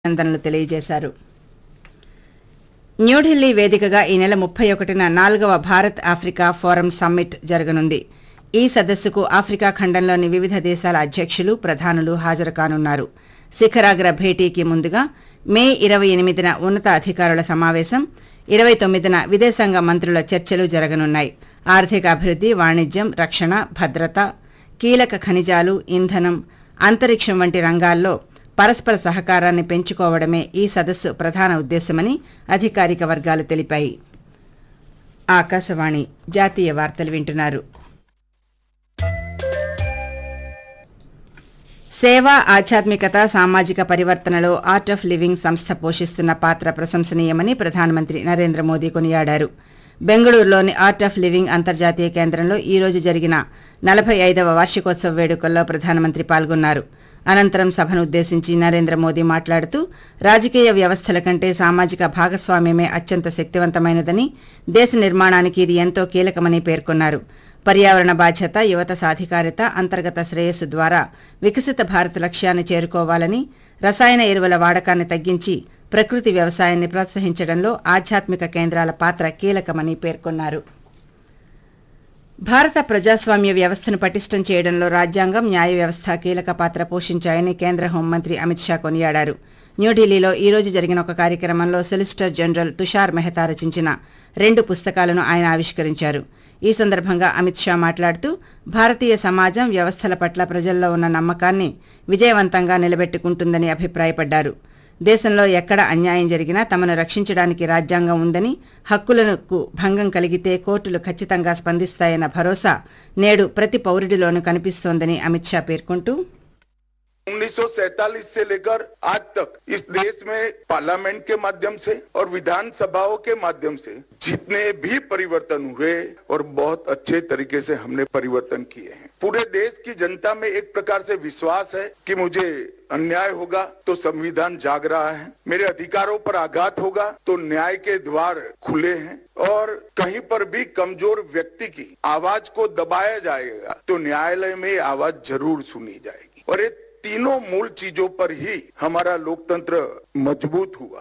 అభినందనలు తెలియజేశారు న్యూఢిల్లీ వేదికగా ఈ నెల ముప్పై ఒకటిన నాలుగవ భారత్ ఆఫ్రికా ఫోరం సమ్మిట్ జరగనుంది ఈ సదస్సుకు ఆఫ్రికా ఖండంలోని వివిధ దేశాల అధ్యక్షులు ప్రధానులు హాజరు కానున్నారు శిఖరాగ్ర భేటీకి ముందుగా మే ఇరవై ఎనిమిదిన ఉన్నత అధికారుల సమావేశం ఇరవై తొమ్మిదిన విదేశాంగ మంత్రుల చర్చలు జరగనున్నాయి ఆర్థిక అభివృద్ధి వాణిజ్యం రక్షణ భద్రత కీలక ఖనిజాలు ఇంధనం అంతరిక్షం వంటి రంగాల్లో పరస్పర సహకారాన్ని పెంచుకోవడమే ఈ సదస్సు ప్రధాన ఉద్దేశమని అధికారిక వర్గాలు తెలిపాయి ఆకాశవాణి జాతీయ వార్తలు వింటున్నారు సేవ ఆధ్యాత్మికత సామాజిక పరివర్తనలో ఆర్ట్ ఆఫ్ లివింగ్ సంస్థ పోషిస్తున్న పాత్ర ప్రశంసనీయమని ప్రధానమంత్రి నరేంద్ర మోదీ కొనియాడారు బెంగళూరులోని ఆర్ట్ ఆఫ్ లివింగ్ అంతర్జాతీయ కేంద్రంలో ఈ రోజు జరిగిన నలభై ఐదవ వార్షికోత్సవ వేడుకల్లో ప్రధానమంత్రి పాల్గొన్నారు అనంతరం సభను ఉద్దేశించి నరేంద్ర మోదీ మాట్లాడుతూ రాజకీయ వ్యవస్థల కంటే సామాజిక భాగస్వామ్యమే అత్యంత శక్తివంతమైనదని దేశ నిర్మాణానికి ఇది ఎంతో కీలకమని పేర్కొన్నారు పర్యావరణ బాధ్యత యువత సాధికారిత అంతర్గత శ్రేయస్సు ద్వారా వికసిత భారత్ లక్ష్యాన్ని చేరుకోవాలని రసాయన ఎరువుల వాడకాన్ని తగ్గించి ప్రకృతి వ్యవసాయాన్ని ప్రోత్సహించడంలో ఆధ్యాత్మిక కేంద్రాల పాత్ర కీలకమని పేర్కొన్నారు భారత ప్రజాస్వామ్య వ్యవస్థను పటిష్టం చేయడంలో రాజ్యాంగం న్యాయ వ్యవస్థ కీలక పాత్ర పోషించాయని కేంద్ర హోంమంత్రి అమిత్ షా కొనియాడారు న్యూఢిల్లీలో ఈ రోజు జరిగిన ఒక కార్యక్రమంలో సొలిసిటర్ జనరల్ తుషార్ మెహతా రచించిన రెండు పుస్తకాలను ఆయన ఆవిష్కరించారు ఈ సందర్భంగా అమిత్ షా మాట్లాడుతూ భారతీయ సమాజం వ్యవస్థల పట్ల ప్రజల్లో ఉన్న నమ్మకాన్ని విజయవంతంగా నిలబెట్టుకుంటుందని అభిప్రాయపడ్డారు దేశంలో ఎక్కడ అన్యాయం జరిగినా తమను రక్షించడానికి రాజ్యాంగం ఉందని హక్కులకు భంగం కలిగితే కోర్టులు ఖచ్చితంగా స్పందిస్తాయన్న భరోసా నేడు ప్రతి పౌరుడిలోనూ కనిపిస్తోందని అమిత్ షా పేర్కొంటూ 1947 से लेकर आज तक इस देश में पार्लियामेंट के माध्यम से और विधानसभाओं के माध्यम से जितने भी परिवर्तन हुए और बहुत अच्छे तरीके से हमने परिवर्तन किए हैं पूरे देश की जनता में एक प्रकार से विश्वास है कि मुझे अन्याय होगा तो संविधान जाग रहा है मेरे अधिकारों पर आघात होगा तो न्याय के द्वार खुले हैं और कहीं पर भी कमजोर व्यक्ति की आवाज को दबाया जाएगा तो न्यायालय में ये आवाज जरूर सुनी जाएगी और ये तीनों मूल चीजों पर ही हमारा लोकतंत्र मजबूत हुआ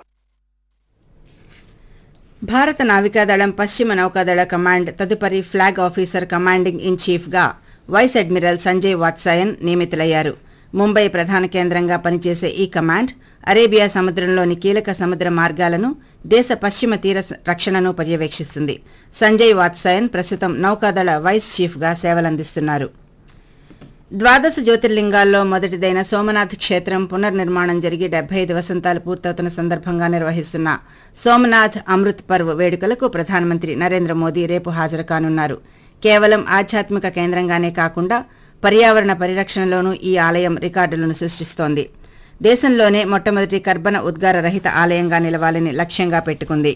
భారత నావికాదళం పశ్చిమ నౌకాదళ కమాండ్ తదుపరి ఫ్లాగ్ ఆఫీసర్ కమాండింగ్ ఇన్ చీఫ్గా వైస్ అడ్మిరల్ సంజయ్ వాత్సాయన్ నియమితులయ్యారు ముంబై ప్రధాన కేంద్రంగా పనిచేసే ఈ కమాండ్ అరేబియా సముద్రంలోని కీలక సముద్ర మార్గాలను దేశ పశ్చిమ తీర స- రక్షణను పర్యవేక్షిస్తుంది సంజయ్ వాత్సాయన్ ప్రస్తుతం నౌకాదళ వైస్ చీఫ్గా సేవలందిస్తున్నారు ద్వాదశ జ్యోతిర్లింగాల్లో మొదటిదైన సోమనాథ్ క్షేత్రం పునర్నిర్మాణం జరిగి డెబ్బై ఐదు వసంతాలు పూర్తవుతున్న సందర్భంగా నిర్వహిస్తున్న సోమనాథ్ అమృత్ పర్వ్ వేడుకలకు ప్రధానమంత్రి నరేంద్ర మోదీ రేపు హాజరు కానున్నారు కేవలం ఆధ్యాత్మిక కేంద్రంగానే కాకుండా పర్యావరణ పరిరక్షణలోనూ ఈ ఆలయం రికార్డులను సృష్టిస్తోంది దేశంలోనే మొట్టమొదటి కర్బన ఉద్గార రహిత ఆలయంగా నిలవాలని లక్ష్యంగా పెట్టుకుంది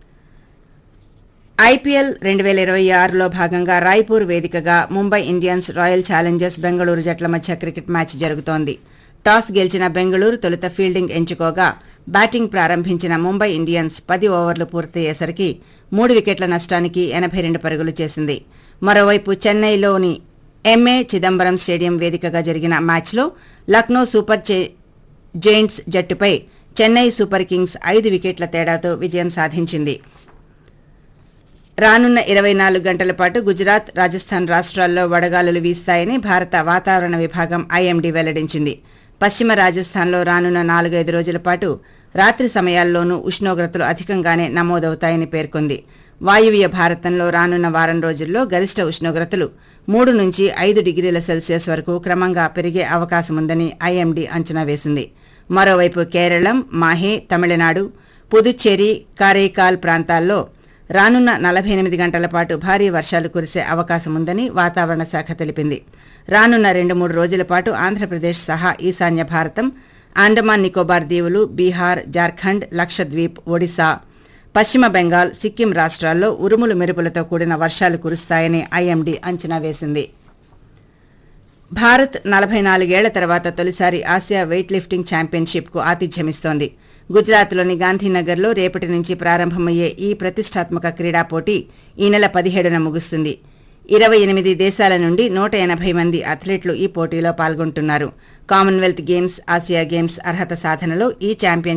ఐపీఎల్ రెండు వేల ఇరవై ఆరులో భాగంగా రాయ్పూర్ వేదికగా Mumbai Indians royal challengers Bengaluru జట్ల మధ్య క్రికెట్ మ్యాచ్ జరుగుతోంది టాస్ గెలిచిన బెంగళూరు తొలుత ఫీల్డింగ్ ఎంచుకోగా బ్యాటింగ్ ప్రారంభించిన ముంబై ఇండియన్స్ పది ఓవర్లు పూర్తయ్యేసరికి మూడు వికెట్ల నష్టానికి ఎనభై రెండు పరుగులు చేసింది మరోవైపు చెన్నైలోని ఎంఏ చిదంబరం స్టేడియం వేదికగా జరిగిన మ్యాచ్లో లక్నో సూపర్ చే- జైంట్స్ జట్టుపై చెన్నై సూపర్ కింగ్స్ ఐదు వికెట్ల తేడాతో విజయం సాధించింది రానున్న ఇరవై నాలుగు గంటల పాటు గుజరాత్ రాజస్థాన్ రాష్ట్రాల్లో వడగాలులు వీస్తాయని భారత వాతావరణ విభాగం ఐఎండీ వెల్లడించింది పశ్చిమ రాజస్థాన్లో రానున్న నాలుగైదు రోజుల పాటు రాత్రి సమయాల్లోనూ ఉష్ణోగ్రతలు అధికంగానే నమోదవుతాయని పేర్కొంది వాయువ్య భారతంలో రానున్న వారం రోజుల్లో గరిష్ట ఉష్ణోగ్రతలు మూడు నుంచి ఐదు డిగ్రీల సెల్సియస్ వరకు క్రమంగా పెరిగే అవకాశముందని ఐఎండీ అంచనా వేసింది మరోవైపు కేరళం మాహే తమిళనాడు పుదుచ్చేరి కారైకాల్ ప్రాంతాల్లో రానున్న నలభై ఎనిమిది గంటల పాటు భారీ వర్షాలు కురిసే అవకాశముందని వాతావరణ శాఖ తెలిపింది రానున్న రెండు మూడు రోజుల పాటు ఆంధ్రప్రదేశ్ సహా ఈశాన్య భారతం అండమాన్ నికోబార్ దీవులు బీహార్ జార్ఖండ్ లక్షద్వీప్ ఒడిశా పశ్చిమ బెంగాల్ సిక్కిం రాష్ట్రాల్లో ఉరుములు మెరుపులతో కూడిన వర్షాలు కురుస్తాయని ఐఎండీ అంచనా వేసింది భారత్ నలభై నాలుగేళ్ల తర్వాత తొలిసారి ఆసియా వెయిట్ లిఫ్టింగ్ ఛాంపియన్షిప్కు ఆతిథ్యమిస్తోంది గుజరాత్లోని గాంధీనగర్లో రేపటి నుంచి ప్రారంభమయ్యే ఈ ప్రతిష్టాత్మక క్రీడా పోటీ ఈ నెల పదిహేడున ముగుస్తుంది ఇరవై ఎనిమిది దేశాల నుండి నూట ఎనభై మంది అథ్లెట్లు ఈ పోటీలో పాల్గొంటున్నారు కామన్వెల్త్ గేమ్స్ ఆసియా గేమ్స్ అర్హత సాధనలో ఈ ఛాంపియన్